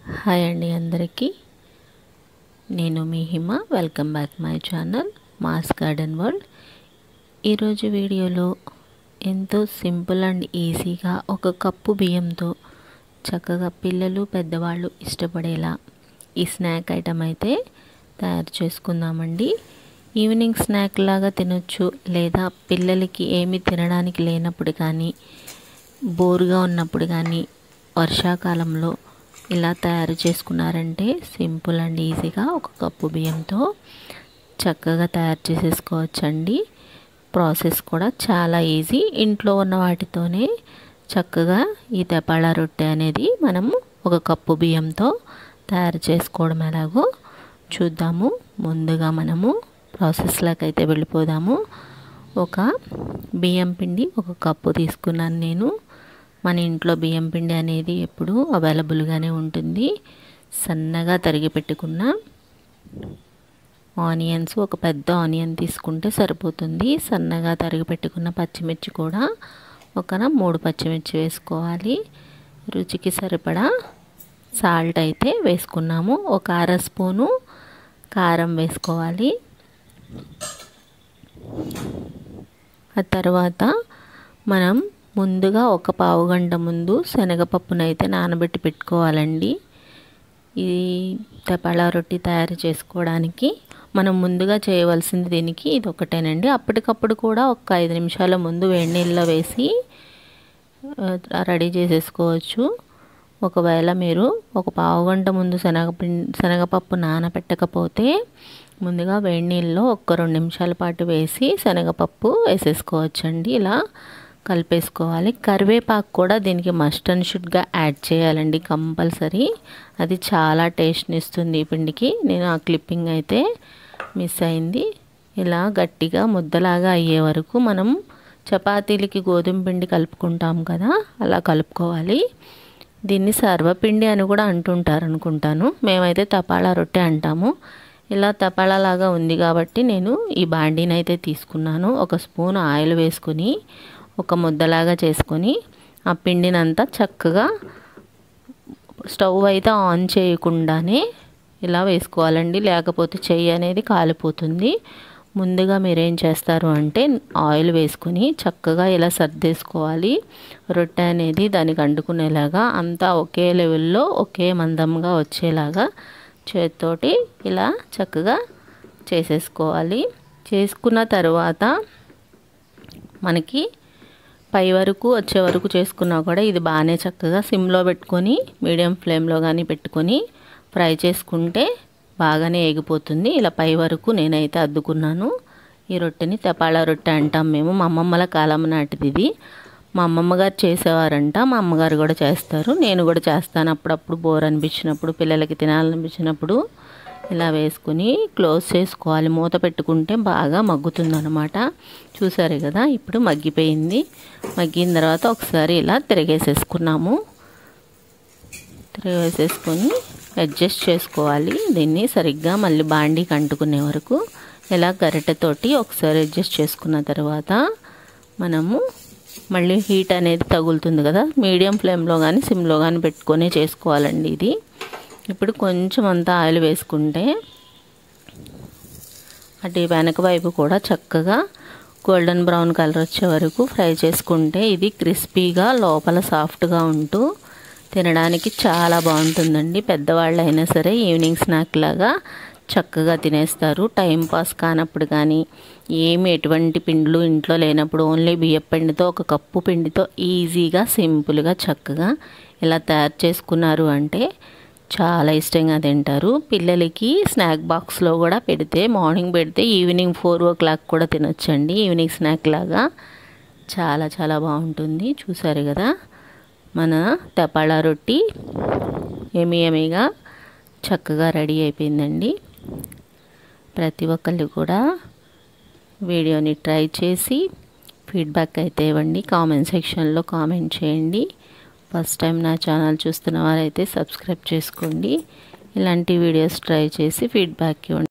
hi అండి అందరికీ నేను మీ Hima welcome back my channel Ma's Garden World ఈరోజు వీడియోలో ఎంతో సింపుల్ అండ్ ఈజీగా ఒక కప్పు బియ్యంతో చక్కగా పిల్లలు పెద్దవాళ్ళు ఇష్టపడేలా ఈ స్నాక్ ఐటమ్ అయితే తయారు చేసుకుందామండి ఈవినింగ్ స్నాక్ లాగా తినొచ్చు లేదా పిల్లలకి ఏమి తినడానికి లేనప్పుడు కానీ బోరుగా ఉన్నప్పుడు కానీ వర్షాకాలంలో ఇలా తయారు చేసుకున్నారంటే సింపుల్ అండ్ ఈజీగా ఒక కప్పు బియ్యంతో చక్కగా తయారు చేసేసుకోవచ్చండి ప్రాసెస్ కూడా చాలా ఈజీ ఇంట్లో ఉన్న వాటితోనే చక్కగా ఈ తెపాళ రొట్టె అనేది మనము ఒక కప్పు బియ్యంతో తయారు చేసుకోవడం ఎలాగో చూద్దాము ముందుగా మనము ప్రాసెస్లోకి అయితే వెళ్ళిపోదాము ఒక బియ్యం పిండి ఒక కప్పు తీసుకున్నాను నేను మన ఇంట్లో బియ్యం పిండి అనేది ఎప్పుడు అవైలబుల్గానే ఉంటుంది సన్నగా తరిగి పెట్టుకున్న ఆనియన్స్ ఒక పెద్ద ఆనియన్ తీసుకుంటే సరిపోతుంది సన్నగా తరిగి పెట్టుకున్న pచ్చిమిర్చి కూడా ఒక మూడు పచ్చిమిర్చి వేసుకోవాలి రుచికి సరిపడా సాల్ట్ అయితే వేసుకున్నాము ఒక అర స్పూను కారం వేసుకోవాలి ఆ తర్వాత మనం ముందుగా ఒక పావు గంట ముందు శనగపప్పునైతే నానబెట్టి పెట్టుకోవాలండి ఈ తెపాళా రొట్టి తయారు చేసుకోవడానికి మనం ముందుగా చేయవలసింది దీనికి ఇది ఒకటేనండి అప్పటికప్పుడు కూడా ఒక ఐదు నిమిషాల ముందు వేడి నీళ్ళలో వేసి రెడీ చేసేసుకోవచ్చు ఒకవేళ మీరు ఒక పావు గంట ముందు శనగపిండి శనగపప్పు నానబెట్టకపోతే ముందుగా వేడి నీళ్ళలో ఒక్క రెండు నిమిషాల పాటు వేసి శనగపప్పు వేసేసుకోవచ్చండి ఇలా కలిపేసుకోవాలి కరివేపాకు కూడా దీనికి మస్ట్ అండ్ షుడ్గా యాడ్ చేయాలండి కంపల్సరీ అది చాలా టేస్ట్ని ఇస్తుంది ఈ పిండికి నేను ఆ క్లిప్పింగ్ అయితే మిస్ అయింది ఇలా గట్టిగా ముద్దలాగా అయ్యే వరకు మనం చపాతీలకి గోధుమ పిండి కలుపుకుంటాం కదా అలా కలుపుకోవాలి దీన్ని సర్వపిండి అని కూడా అంటుంటారు అనుకుంటాను మేమైతే తపాళా రొట్టె అంటాము ఇలా తపాళాలాగా ఉంది కాబట్టి నేను ఈ బాండీని అయితే తీసుకున్నాను ఒక స్పూన్ ఆయిల్ వేసుకుని ఒక ముద్దలాగా చేసుకొని ఆ పిండినంతా చక్కగా స్టవ్ అయితే ఆన్ చేయకుండానే ఇలా వేసుకోవాలండి లేకపోతే చెయ్యి అనేది కాలిపోతుంది ముందుగా మీరేం చేస్తారు అంటే ఆయిల్ వేసుకుని చక్కగా ఇలా సర్దేసుకోవాలి రొట్టె అనేది దానికి అంటుకునేలాగా అంతా ఒకే లెవెల్లో ఒకే మందంగా వచ్చేలాగా చేతితోటి ఇలా చక్కగా చేసేసుకోవాలి చేసుకున్న తర్వాత మనకి పై వరకు వచ్చే వరకు చేసుకున్నా కూడా ఇది బాగానే చక్కగా సిమ్లో పెట్టుకొని మీడియం ఫ్లేమ్లో కానీ పెట్టుకొని ఫ్రై చేసుకుంటే బాగానే ఎగిపోతుంది ఇలా పై వరకు నేనైతే అద్దుకున్నాను ఈ రొట్టెని తెపాళ రొట్టె అంటాం మేము మా అమ్మమ్మల కాలం నాటిది ఇది మా అమ్మమ్మ గారు చేసేవారంట మా అమ్మగారు కూడా చేస్తారు నేను కూడా చేస్తాను అప్పుడప్పుడు బోర్ అనిపించినప్పుడు పిల్లలకి తినాలనిపించినప్పుడు ఇలా వేసుకుని క్లోజ్ చేసుకోవాలి మూత పెట్టుకుంటే బాగా మగ్గుతుంది అనమాట చూసారు కదా ఇప్పుడు మగ్గిపోయింది మగ్గిన తర్వాత ఒకసారి ఇలా తిరగేసేసుకున్నాము తిరగేసేసుకొని అడ్జస్ట్ చేసుకోవాలి దీన్ని సరిగ్గా మళ్ళీ బాండీకి అంటుకునే వరకు ఇలా గరిటెతోటి ఒకసారి అడ్జస్ట్ చేసుకున్న తర్వాత మనము మళ్ళీ హీట్ అనేది తగులుతుంది కదా మీడియం ఫ్లేమ్లో కానీ సిమ్లో కానీ పెట్టుకొని చేసుకోవాలండి ఇది ఇప్పుడు కొంచెం అంతా ఆయిల్ వేసుకుంటే అటు వెనక వైపు కూడా చక్కగా గోల్డెన్ బ్రౌన్ కలర్ వచ్చే వరకు ఫ్రై చేసుకుంటే ఇది క్రిస్పీగా లోపల సాఫ్ట్గా ఉంటూ తినడానికి చాలా బాగుంటుందండి పెద్దవాళ్ళు అయినా సరే ఈవినింగ్ స్నాక్ లాగా చక్కగా తినేస్తారు టైం పాస్ కానప్పుడు కానీ ఏమి ఎటువంటి పిండిలు ఇంట్లో లేనప్పుడు ఓన్లీ బియ్యం పిండితో ఒక కప్పు పిండితో ఈజీగా సింపుల్గా చక్కగా ఇలా తయారు చేసుకున్నారు అంటే చాలా ఇష్టంగా తింటారు పిల్లలకి స్నాక్ బాక్స్లో కూడా పెడితే మార్నింగ్ పెడితే ఈవినింగ్ ఫోర్ ఓ క్లాక్ కూడా తినొచ్చండి ఈవినింగ్ స్నాక్ లాగా చాలా చాలా బాగుంటుంది చూసారు కదా మన తెపాళా రొట్టి ఏమి ఏమిగా చక్కగా రెడీ అయిపోయిందండి ప్రతి ఒక్కళ్ళు కూడా వీడియోని ట్రై చేసి ఫీడ్బ్యాక్ అయితే ఇవ్వండి కామెంట్ సెక్షన్లో కామెంట్ చేయండి ఫస్ట్ టైం నా ఛానల్ చూస్తున్న వారైతే సబ్స్క్రైబ్ చేసుకోండి ఇలాంటి వీడియోస్ ట్రై చేసి ఫీడ్బ్యాక్ ఇవ్వండి